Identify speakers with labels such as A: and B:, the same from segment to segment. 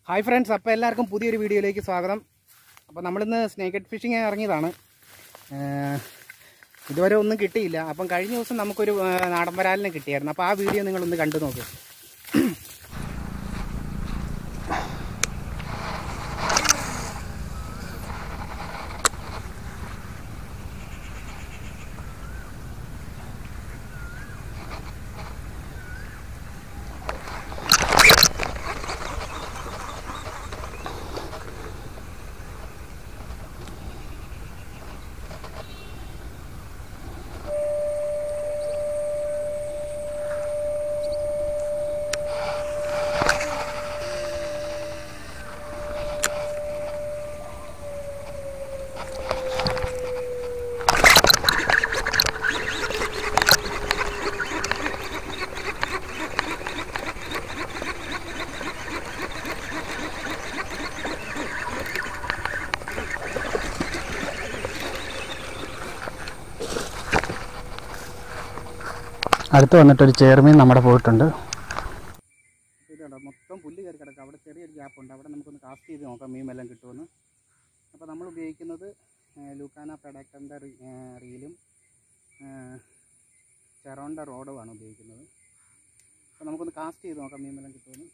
A: hi friends അപ്പോൾ എല്ലാവർക്കും പുതിയൊരു വീഡിയോയിലേക്ക് സ്വാഗതം അപ്പോൾ നമ്മളിന്ന് സ്നേക്കറ്റ് ഫിഷിങ് ഇറങ്ങിയതാണ് ഏഹ് ഇതുവരെ ഒന്നും കിട്ടിയില്ല അപ്പം കഴിഞ്ഞ ദിവസം നമുക്കൊരു ഏഹ് നാടൻ വരാലിനെ കിട്ടിയായിരുന്നു അപ്പോൾ ആ വീഡിയോ നിങ്ങളൊന്ന് കണ്ടു നോക്കൂ അടുത്ത് വന്നിട്ടൊരു ചെയർമീൻ നമ്മുടെ പോയിട്ടുണ്ട് ഇതുണ്ട് മൊത്തം പുല്ല് കയറി കിടക്കുക അവിടെ ചെറിയൊരു ഗ്യാപ്പ് ഉണ്ട് അവിടെ നമുക്കൊന്ന് കാസ്റ്റ് ചെയ്ത് നോക്കാം മീൻ എല്ലാം കിട്ടുമെന്ന് അപ്പോൾ നമ്മൾ ഉപയോഗിക്കുന്നത് ലൂക്കാന പ്രൊഡക്ടറിൻ്റെ റീലും ചെറോണ്ട റോഡുമാണ് ഉപയോഗിക്കുന്നത് അപ്പോൾ നമുക്കൊന്ന് കാസ്റ്റ് ചെയ്ത് നോക്കാം മീൻ എല്ലാം കിട്ടുമെന്ന്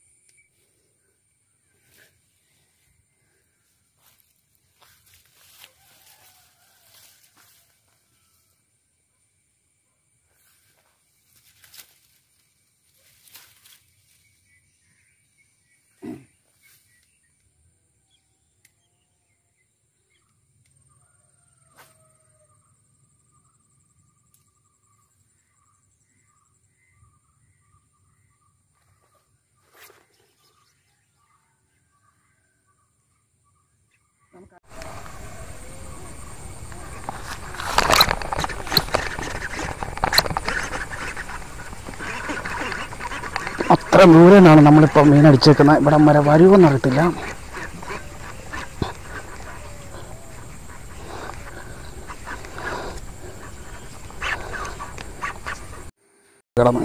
A: അത്ര ദൂരെ നിന്നാണ് നമ്മളിപ്പോൾ മീൻ അടിച്ചേക്കുന്നത് ഇവിടെ വരെ വരുമെന്ന് അറിയത്തില്ല കിടന്നു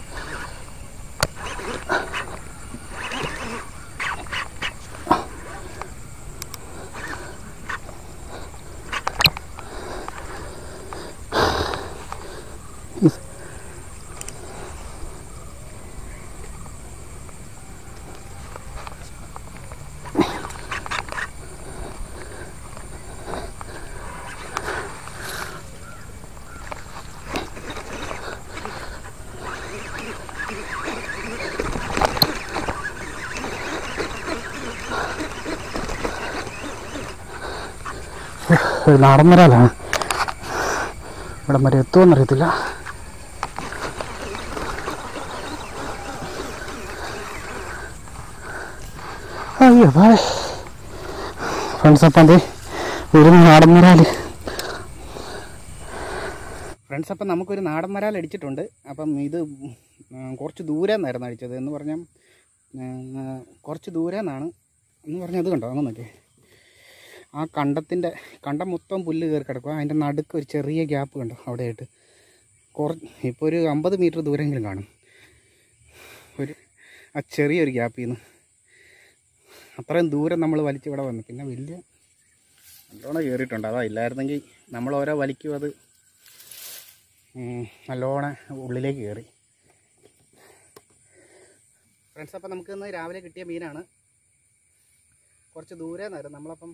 A: ഒരു നാടൻ വരാലാണ് ഇവിടെ വരെ എത്തുമെന്നറിയത്തില്ല അയ്യോ ബായ് ഫ്രണ്ട്സ് അപ്പം അതെ ഒരു നാടൻ വരാല് ഫ്രണ്ട്സ് അപ്പം നമുക്കൊരു നാടൻ വരാൽ അടിച്ചിട്ടുണ്ട് അപ്പം ഇത് ഉം, കുറച്ച് ദൂരെ നിന്നായിരുന്നു അടിച്ചത് എന്ന് പറഞ്ഞാൽ ഉം, കുറച്ച് ദൂരെ നിന്നാണ് എന്ന് പറഞ്ഞാൽ അത് കണ്ടോ അങ്ങനെ നോക്കിയേ ആ കണ്ടത്തിൻ്റെ കണ്ടം മൊത്തം പുല്ല് കയറി കിടക്കുക അതിൻ്റെ നടുക്ക് ഒരു ചെറിയ ഗ്യാപ്പ് കണ്ടോ അവിടെയായിട്ട് കുറ ഇപ്പോൾ ഒരു അമ്പത് മീറ്റർ ദൂരെങ്കിലും കാണും ഒരു ആ ചെറിയൊരു ഗ്യാപ്പിൽ നിന്ന് അത്രയും ദൂരം നമ്മൾ വലിച്ച് ഇവിടെ വന്നു പിന്നെ വലിയ നല്ലോണം കയറിയിട്ടുണ്ട് അതാ ഇല്ലായിരുന്നെങ്കിൽ നമ്മൾ ഓരോ വലിക്കും അത് ഉം, നല്ലോണം ഉള്ളിലേക്ക് കയറി ഫ്രണ്ട്സ് അപ്പം നമുക്ക് ഇന്ന് രാവിലെ കിട്ടിയ മീനാണ് കുറച്ച് ദൂരെ നിന്നായിരുന്നു നമ്മളപ്പം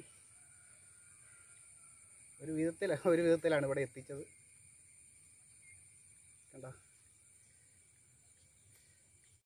A: ഒരു വിധത്തിൽ ഒരു വിധത്തിലാണ് ഇവിടെ എത്തിച്ചത് കണ്ടോ